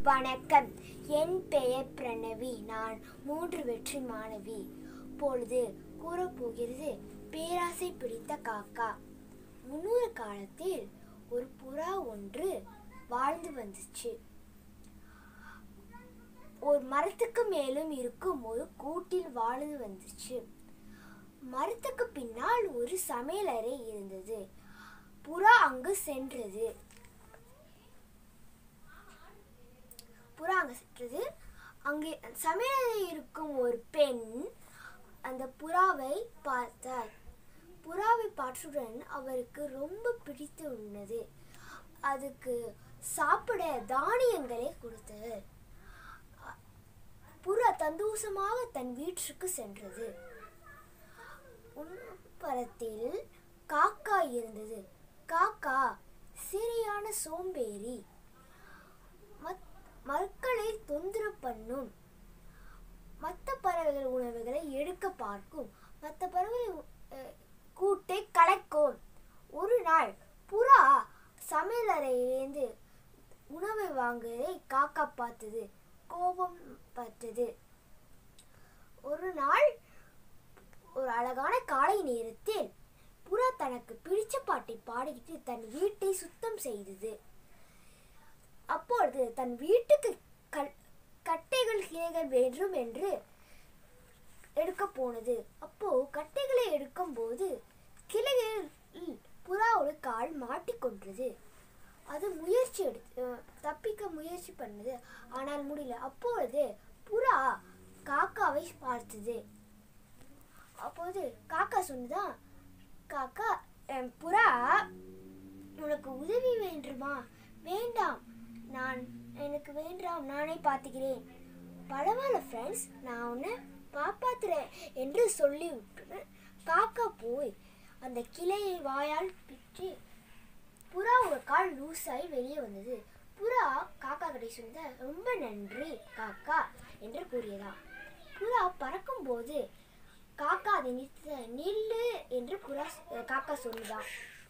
வணக்கம் என் பெயர் பிரணவி நான் மூன்று வெற்றி மாணவி பொழுது கூறப்போகிறது பேராசை பிடித்த காக்கா முன்னொரு காலத்தில் ஒரு புறா ஒன்று வாழ்ந்து வந்துச்சு ஒரு மரத்துக்கு மேலும் இருக்கும் ஒரு கூட்டில் வாழ்ந்து வந்துச்சு மரத்துக்கு பின்னால் ஒரு சமையலறை இருந்தது புறா அங்கு சென்றது புறா அங்கு சென்றது அங்கே சமையலறையில் இருக்கும் ஒரு பெண் அந்த புறாவை பார்த்தார் புறாவை பார்த்தவுடன் அவருக்கு ரொம்ப பிடித்து உள்ளது அதுக்கு சாப்பிட தானியங்களை கொடுத்தது புறா தந்தோஷமாக தன் வீட்டிற்கு சென்றது உள்புறத்தில் காக்கா இருந்தது காக்கா சரியான சோம்பேறி மத்- மக்களை தொந்தரவு பண்ணும் மற்ற பறவைகள் உணவுகளை எடுக்க பார்க்கும் மற்ற பறவைகள் அஹ், கூட்டை கலைக்கும் ஒரு நாள் புறா சமையலறையிலிருந்து உணவை வாங்குவதை காக்கா பார்த்தது கோபம் பார்த்தது ஒரு நாள் ஒரு அழகான காலை நேரத்தில் புறா தனக்கு பிடிச்ச பாட்டை பாடிக்கிட்டு தன் வீட்டை சுத்தம் செய்தது அப்பொழுது தன் வீட்டுக்கு கல் கட்டைகள் கிளைகள் வேண்டும் என்று எடுக்க போனது அப்போ கட்டைகளை எடுக்கும் போது கிளைகளில் புறாவோட கால் மாட்டிக்கொண்டது அது முயற்சி எடுத்து அஹ், தப்பிக்க முயற்சி பண்ணது ஆனால் முடியல அப்பொழுது புறா காக்காவை பார்த்தது அப்போது காக்கா சொன்னதா காக்கா என் புறா உனக்கு உதவி வேண்டுமா வேண்டாம் நான் எனக்கு வேண்டாம் நானே பார்த்துக்கிறேன் பரவாயில்ல ஃப்ரெண்ட்ஸ் நான் உன்னை காப்பாத்துறேன் என்று சொல்லிவிட்டு காக்கா போய் அந்த கிளையை வாயால் பிச்சு புறா ஒரு கால் லூஸாகி வெளியே வந்தது புறா காக்கா கிட்ட சொன்னத ரொம்ப நன்றி காக்கா என்று கூறியதா புறா பறக்கும்போது காக்கா அதை நிறுத்த நில்லு என்று புறா அஹ், காக்கா சொன்னதாம்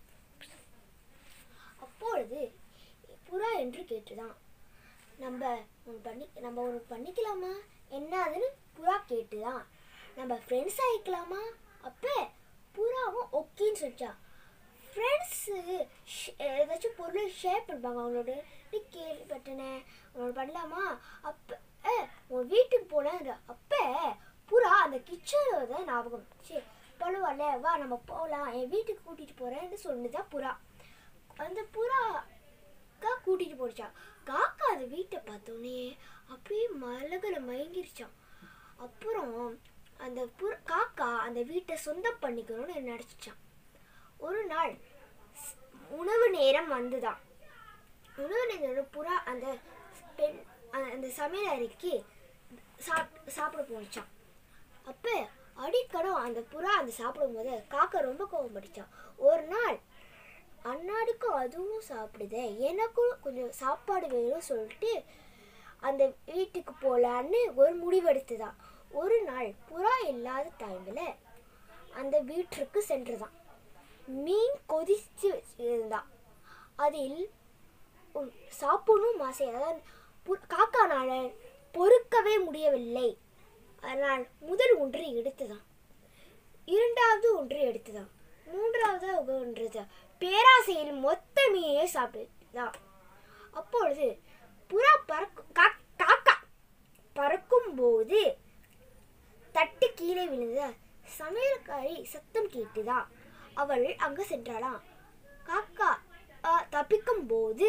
அப்பொழுது புறா என்று கேட்டுதான் நம்ம ஒன்று பண்ணி நம்ம ஒன்று பண்ணிக்கலாமா என்ன அதுன்னு புறா கேட்டுதான் நம்ம ஃப்ரெண்ட்ஸ் ஆகிக்கலாமா அப்போ புறாவும் ஓகேன்னு சொல்லிச்சான் ஃப்ரெண்ட்ஸு ஏதாச்சும் பொருளை ஷேர் பண்ணுவாங்க அவங்களோட நீ கேள்விப்பட்டனே அவங்களோட பண்ணலாமா அப்போ உன் வீட்டுக்கு போனேன் அப்போ புறா அந்த கிச்சனோட தான் ஞாபகம் சரி பரவாயில்ல வா நம்ம போகலாம் என் வீட்டுக்கு கூட்டிகிட்டு போகிறேன்னு சொன்னதா புறா அந்த புறாக்கா கூட்டிகிட்டு போடுச்சான் காக்கா அந்த வீட்டை பார்த்தோன்னே அப்படியே மலகல மயங்கிருச்சான் அப்புறம் அந்த புற காக்கா அந்த வீட்டை சொந்தம் பண்ணிக்கணும்னு நினச்சிச்சான் ஒரு நாள் ஸ்- உணவு நேரம் வந்துதான் உணவு நேரம் புறா அந்த பெண் அ- அந்த சமையல் அறைக்கு சாப் சாப்பிட போச்சான் அப்போ அடிக்கடம் அந்த புறா அந்த சாப்பிடும்போது காக்கா ரொம்ப கோவம் படிச்சான் ஒரு நாள் அன்னாடிக்கும் அதுவும் சாப்பிடுதே எனக்கும் கொஞ்சம் சாப்பாடு வேணும்னு சொல்லிட்டு அந்த வீட்டுக்கு போகலான்னு ஒரு முடிவெடுத்துதான் ஒரு நாள் புறா இல்லாத டைமில் அந்த வீட்டிற்கு சென்றதாம் மீன் கொதிச்சு இருந்தான் அதில் உம், சாப்பிடணும் ஆசை அதாவது பு- காக்கானால பொறுக்கவே முடியவில்லை அதனால் முதல் ஒன்று எடுத்துதான் இரண்டாவது ஒன்று எடுத்துதான் மூன்றாவது ஒன்று பேராசையில் மொத்த மீனையே சாப்பிட்டுதான் அப்பொழுது புறா பறக்கும் கா- காக்கா பறக்கும் போது தட்டு கீழே விழுந்த சமையல்காரி சத்தம் கேட்டுதான் அவள் அங்க சென்றாளாம் காக்கா ஆ, தப்பிக்கும் போது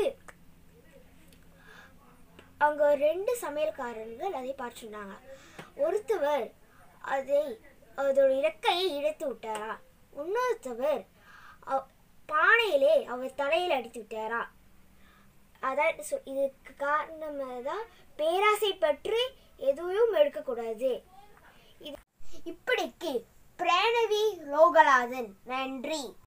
அங்க ரெண்டு சமையல்காரர்கள் அதை பார்த்துருந்தாங்க ஒருத்தவர் அதை அதோட இறக்கையை இழுத்து விட்டாரா இன்னொருத்தவர் அவ- பானையிலே அவர் தலையில் அடித்து விட்டாரா அதான் சொ- இதுக்கு காரணமாக தான் பேராசை பற்றி எதுவும் எடுக்கக்கூடாது இது இப்படிக்கு பிரணவி லோகநாதன் நன்றி